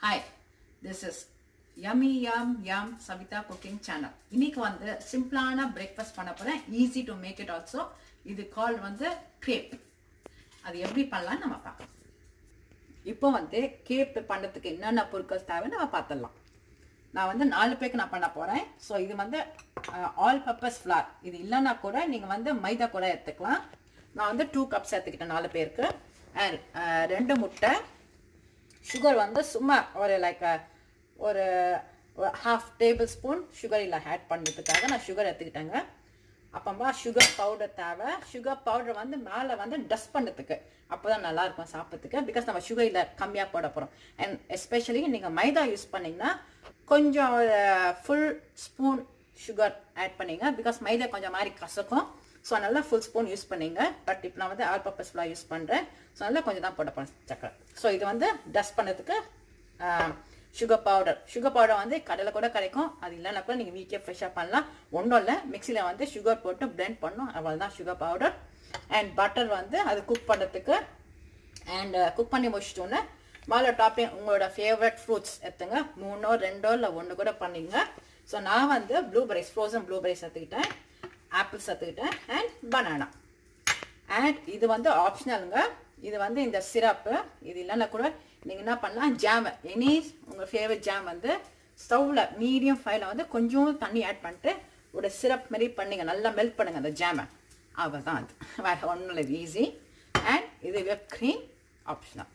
hi this is yummy yum yum Savitha cooking channel இன்னைக்கு வந்து சிம்பிளான பிரேக்ஃபாஸ்ட் பண்ண போகிறேன் easy to make it also இது கால் வந்து கேப் அது எப்படி பண்ணலாம்னு நம்ம பார்க்கலாம் இப்போ வந்து கேப் பண்ணுறதுக்கு என்னென்ன பொருட்கள் தேவை நம்ம பார்த்துடலாம் நான் வந்து நாலு பேருக்கு நான் பண்ண போகிறேன் ஸோ இது வந்து ஆல் பர்பஸ் ஃப்ளார் இது இல்லைன்னா கூட நீங்கள் வந்து மைதா கூட எடுத்துக்கலாம் நான் வந்து டூ கப்ஸ் எடுத்துக்கிட்டேன் நாலு பேருக்கு அண்ட் ரெண்டு முட்டை சுகர் வந்து சும்மா ஒரு லைக் ஒரு ஹாஃப் டேபிள் ஸ்பூன் சுகர் இல்லை ஆட் பண்ணுறதுக்காக நான் சுகர் எடுத்துக்கிட்டேங்க அப்புறமா சுகர் பவுடர் தேவை சுகர் பவுடர் வந்து மேலே வந்து டஸ்ட் பண்ணுறதுக்கு அப்போ தான் நல்லாயிருக்கும் சாப்பிட்றதுக்கு பிகாஸ் நம்ம சுகர் இல்லை கம்மியாக போட போகிறோம் அண்ட் எஸ்பெஷலி நீங்கள் மைதா யூஸ் பண்ணிங்கன்னா கொஞ்சம் ஃபுல் ஸ்பூன் சுகர் ஆட் பண்ணிங்க பிகாஸ் மைதா கொஞ்சம் மாதிரி கசக்கும் ஸோ நல்லா ஃபுல் ஸ்பூன் யூஸ் பண்ணிங்க பட் இப்போ நான் வந்து ஆல் பர்பஸ் ஃபுல்லாக யூஸ் பண்ணுறேன் ஸோ நல்லா கொஞ்சம் தான் போட போகிறேன் சக்கரை ஸோ இது வந்து டஸ்ட் பண்ணுறதுக்கு சுகர் பவுடர் சுகர் பவுடர் வந்து கடையில் கூட கிடைக்கும் அது இல்லைன்னா கூட நீங்கள் வீட்டிலே ஃப்ரெஷ்ஷாக பண்ணலாம் ஒன்றும் இல்லை மிக்சியில் வந்து சுகர் போட்டு பிளெண்ட் பண்ணும் அவ்வளோதான் சுகர் பவுடர் அண்ட் பட்டர் வந்து அது குக் பண்ணுறதுக்கு அண்ட் குக் பண்ணி முடிச்சிட்டோன்னே மேலே டாப்பிங் உங்களோட ஃபேவரட் ஃப்ரூட்ஸ் எடுத்துங்க மூணோ ரெண்டோ இல்லை ஒன்று கூட பண்ணிங்க ஸோ நான் வந்து ப்ளூபெரிஸ் ஃப்ரோசன் ப்ளூபெரிஸ் எடுத்துக்கிட்டேன் ஆப்பிள்ஸ் எடுத்துக்கிட்டேன் அண்ட் பனானா அண்ட் இது வந்து ஆப்ஷனலுங்க இது வந்து இந்த சிரப்பு இது இல்லைன்னா கூட நீங்கள் என்ன பண்ணலாம் ஜாம் எனி உங்கள் ஃபேவரட் ஜாம் வந்து ஸ்டவ்வில் மீடியம் ஃபைல வந்து கொஞ்சம் தண்ணி ஆட் பண்ணிட்டு ஒரு சிரப் மாரி பண்ணிங்க நல்லா மெல்ட் பண்ணுங்க அந்த ஜாமை அவள் தான் அது வேறு ஒன்றும் இல்லை ஈஸி அண்ட் இது வெப் க்ரீம் ஆப்ஷனல்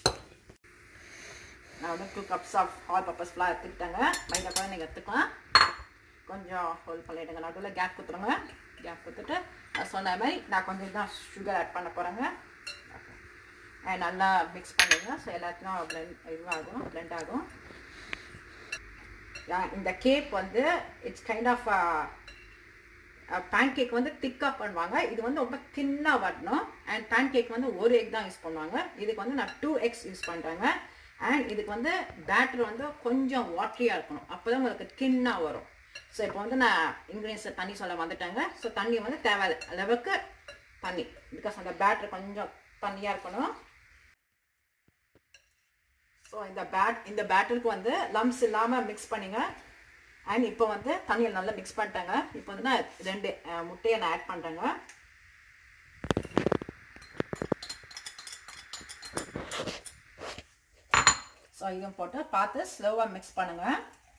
நான் வந்து two cups of all purpose flour எடுத்துக்கிட்டேங்க மைதா கூட நீங்கள் எடுத்துக்கலாம் கொஞ்சம் ஹோல் பண்ணிவிடுங்க நடுவில் கேப் கொடுத்துருங்க கேப் கொடுத்துட்டு நான் சொன்ன மாதிரி நான் கொஞ்சம் தான் சுகர் ஆட் பண்ண போகிறேங்க நல்லா மிக்ஸ் பண்ணிடுங்க ஸோ எல்லாத்தையும் பிளெண்ட் இதுவாகும் பிளெண்ட் ஆகும் இந்த கேக் வந்து it's kind of pancake வந்து திக்காக பண்ணுவாங்க இது வந்து ரொம்ப தின்னாக வரணும் அண்ட் பேன் கேக் வந்து ஒரு எக் தான் யூஸ் பண்ணுவாங்க இதுக்கு வந்து நான் டூ எக்ஸ் யூஸ் பண்ணுறேங்க அண்ட் இதுக்கு வந்து பேட்டர் வந்து கொஞ்சம் வாட்டரியாக இருக்கணும் அப்போ தான் உங்களுக்கு தின்னாக வரும் ஸோ இப்போ வந்து நான் இன்க்ரீடியன்ஸை தண்ணி சொல்ல வந்துட்டேங்க ஸோ தண்ணி வந்து தேவை அளவுக்கு தண்ணி பிகாஸ் அந்த பேட்டர் கொஞ்சம் தண்ணியாக இருக்கணும் ஸோ இந்த பேட் இந்த பேட்டருக்கு வந்து லம்ஸ் இல்லாமல் மிக்ஸ் பண்ணிங்க அண்ட் இப்போ வந்து தண்ணியில் நல்லா மிக்ஸ் பண்ணிட்டேங்க இப்போ வந்து நான் ரெண்டு முட்டையை நான் ஆட் பண்ணுறேங்க ஸோ இதையும் போட்டு பார்த்து ஸ்லோவாக மிக்ஸ் பண்ணுங்கள்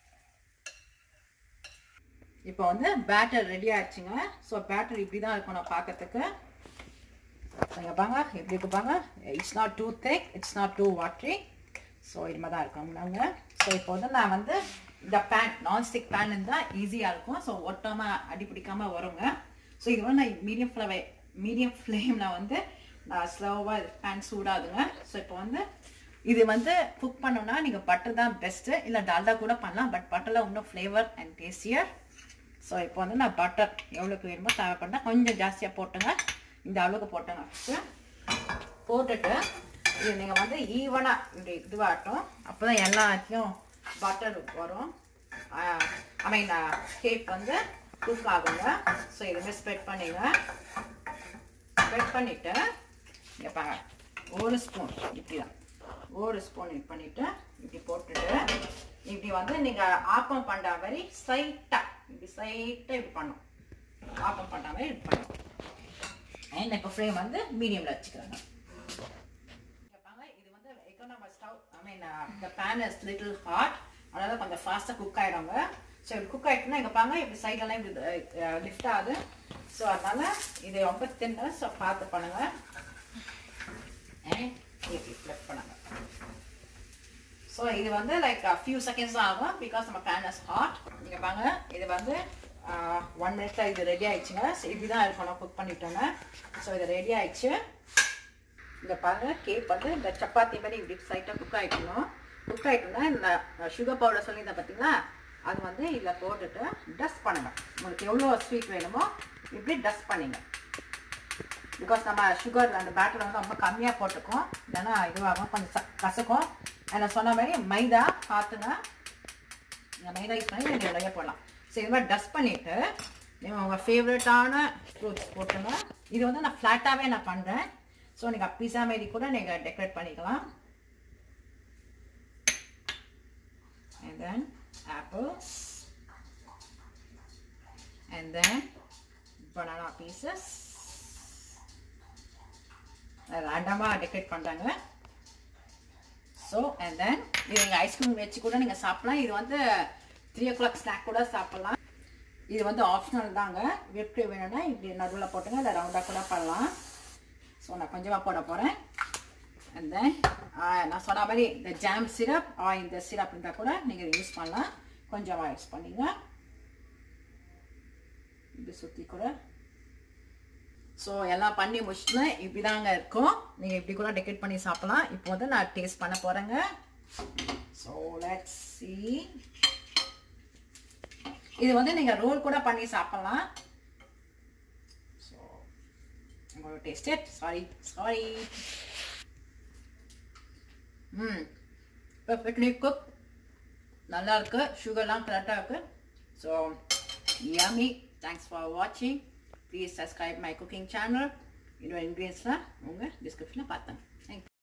இப்போ வந்து பேட்டர் ரெடி ஆயிடுச்சுங்க ஸோ பேட்டர் இப்படி தான் இருக்கணும் பார்க்கறதுக்கு இங்கே பாங்க எப்படி இருக்கு பாங்க it's not too thick it's not too watery so இது மாதிரி தான் இருக்கும் நாங்கள் ஸோ இப்போ வந்து நான் வந்து இந்த பேன் நான்ஸ்டிக் பேன் இருந்தால் ஈஸியாக இருக்கும் ஸோ ஒட்டாமல் அடி பிடிக்காமல் வருங்க ஸோ இது வந்து நான் மீடியம் ஃப்ளவே மீடியம் ஃப்ளேமில் வந்து நான் ஸ்லோவாக பேன் சூடாதுங்க ஸோ இப்போ வந்து இது வந்து குக் பண்ணோம்னா நீங்கள் பட்டர் தான் பெஸ்ட்டு இல்லை டால்டா கூட பண்ணலாம் பட் பட்டரில் இன்னும் ஃப்ளேவர் அண்ட் டேஸ்டியர் ஸோ இப்போ வந்து நான் பட்டர் எவ்வளோக்கு வேணுமோ தேவைப்பட்டேன் கொஞ்சம் ஜாஸ்தியாக போட்டுங்க இந்த அளவுக்கு போட்டுங்க ஃபஸ்ட்டு போட்டுட்டு இது நீங்கள் வந்து ஈவனாக இப்படி இதுவாகட்டும் அப்போ தான் எல்லாத்தையும் பட்டர் வரும் ஐ மீன் கேக் வந்து குக் ஆகுங்க ஸோ இதுமாதிரி ஸ்ப்ரெட் பண்ணிங்க ஸ்ப்ரெட் பண்ணிவிட்டு இங்கே பாருங்க ஒரு ஸ்பூன் இப்படி தான் ஒரு ஸ்பூன் இது பண்ணிவிட்டு இப்படி போட்டுட்டு இப்படி வந்து நீங்கள் ஆப்பம் பண்ணுற மாதிரி ஸ்ட்ரைட்டாக இப்படி ஸ்ட்ரைட்டாக இப்படி பண்ணும் ஆப்பம் பண்ணுற மாதிரி இப்படி பண்ணும் அண்ட் இப்போ ஃப்ளேம் வந்து மீடியமில் வச்சுக்கிறாங்க இது வந்து எக்கனாம ஸ்டவ் ஐ மீன் இந்த பேன் இஸ் லிட்டில் ஹாட் அதனால கொஞ்சம் ஃபாஸ்ட்டாக குக் ஆகிடுங்க ஸோ இப்படி குக் ஆகிட்டுனா இங்கே பாங்க இப்படி சைடெல்லாம் இப்படி லிஃப்ட் ஆகுது ஸோ அதனால இது ரொம்ப தின்னு ஸோ பார்த்து பண்ணுங்கள் அண்ட் இப்படி ஃப்ளிப் பண்ணுங்க ஸோ இது வந்து லைக் ஃபியூ செகண்ட்ஸ் தான் ஆகும் பிகாஸ் நம்ம பேன் இஸ் ஹாட் நீங்கள் பாங்க இது வந்து ஒன் மினிட்ல இது ரெடி ஆயிடுச்சுங்க ஸோ இப்படி தான் இருக்கணும் குக் பண்ணிட்டோங்க ஸோ இது ரெடி ஆயிடுச்சு இங்கே பாருங்கள் கேக் வந்து இந்த சப்பாத்தி மாதிரி இப்படி சைட்டாக குக் ஆகிக்கணும் குக் ஆகிட்டோம்னா இந்த சுகர் பவுடர் சொல்லியிருந்தேன் பார்த்தீங்களா அது வந்து இதில் போட்டுட்டு டஸ்ட் பண்ணுங்கள் உங்களுக்கு எவ்வளோ ஸ்வீட் வேணுமோ இப்படி டஸ்ட் பண்ணிங்க பிகாஸ் நம்ம சுகர் அந்த பேட்டர் வந்து ரொம்ப கம்மியாக போட்டுக்கோம் இல்லைன்னா இதுவாகும் கொஞ்சம் கசக்கும் நான் சொன்ன மாதிரி மைதா பார்த்துங்க நீங்கள் மைதா யூஸ் பண்ணி நீங்கள் நிறைய போடலாம் ஸோ இது மாதிரி டஸ்ட் பண்ணிவிட்டு நீங்கள் உங்கள் ஃபேவரட்டான ஃப்ரூட்ஸ் போட்டுங்க இது வந்து நான் ஃப்ளாட்டாகவே நான் பண்ணுறேன் ஸோ நீங்கள் பிஸா மாரி கூட நீங்கள் டெக்கரேட் பண்ணிக்கலாம் and then apple and then banana pieces ரேண்டமாக டெக்கரேட் பண்ணுறாங்க ஸோ அண்ட் தென் இது நீங்கள் ஐஸ்கிரீம் வச்சு கூட நீங்கள் சாப்பிடலாம் இது வந்து த்ரீ ஓ கிளாக் ஸ்நாக் கூட சாப்பிட்லாம் இது வந்து ஆப்ஷனல் தாங்க விப்ட் வேணும்னா இப்படி நடுவில் போட்டுங்க இல்லை ரவுண்டாக கூட பண்ணலாம் ஸோ நான் கொஞ்சமாக போட போகிறேன் அண்ட் தென் நான் சொன்ன மாதிரி இந்த ஜாம் சிரப் இந்த சிரப் இருந்தால் கூட நீங்கள் யூஸ் பண்ணலாம் கொஞ்சமாக யூஸ் பண்ணிங்க இப்படி சுற்றி கூட ஸோ எல்லாம் பண்ணி முடிச்சுட்டு இப்படி தாங்க இருக்கும் நீங்கள் இப்படி கூட டெக்கரேட் பண்ணி சாப்பிடலாம் இப்போ வந்து நான் டேஸ்ட் பண்ண போகிறேங்க ஸோ லெட்ஸ் சி இது வந்து நீங்கள் ரோல் கூட பண்ணி சாப்பிடலாம் ஸோ உங்களோட taste sorry sorry hmm perfectly cook நல்லா இருக்கு சுகர்லாம் கரெக்டாக இருக்கு ஸோ yummy தேங்க்ஸ் ஃபார் வாட்சிங் please subscribe my cooking channel இன்னொரு இன்க்ரீடியன்ஸ்லாம் உங்கள் டிஸ்கிரிப்ஷனில் பார்த்தேன்